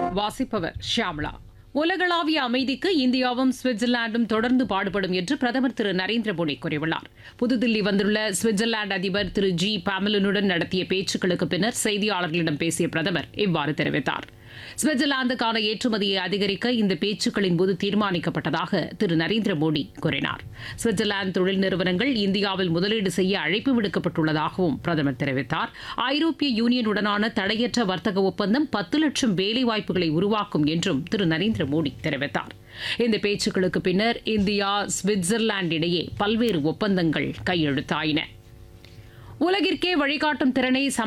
வாசிப்பவர் ஷியாமளா உலகளாவிய அமைதிக்கு இந்தியாவும் சுவிட்சர்லாந்தும் தொடர்ந்து பாடுபடும் என்று பிரதமர் திரு நரேந்திர மோடி கூறியுள்ளார் புதுதில்லி வந்துள்ள சுவிட்சர்லாந்து அதிபர் திரு ஜி பாமலனுடன் நடத்திய பேச்சுக்களுக்கு பின்னர் செய்தியாளர்களிடம் பேசிய பிரதமர் இவ்வாறு தெரிவித்தார் சுவிட்சர்லாந்துக்கான ஏற்றுமதியை அதிகரிக்க இந்த பேச்சுக்களின் போது தீர்மானிக்கப்பட்டதாக திரு நரேந்திர மோடி கூறினார் சுவிட்சர்லாந்து தொழில் நிறுவனங்கள் இந்தியாவில் முதலீடு செய்ய அழைப்பு விடுக்கப்பட்டுள்ளதாகவும் பிரதமர் தெரிவித்தார் ஐரோப்பிய யூனியனுடனான தடையற்ற வர்த்தக ஒப்பந்தம் பத்து லட்சம் வேலைவாய்ப்புகளை உருவாக்கும் என்றும் திரு நரேந்திர மோடி தெரிவித்தார் இந்த பேச்சுக்களுக்கு பின்னர் இந்தியா சுவிட்சர்லாந்து இடையே பல்வேறு ஒப்பந்தங்கள் கையெழுத்தாயின உலகிற்கே வழிகாட்டும் திறனை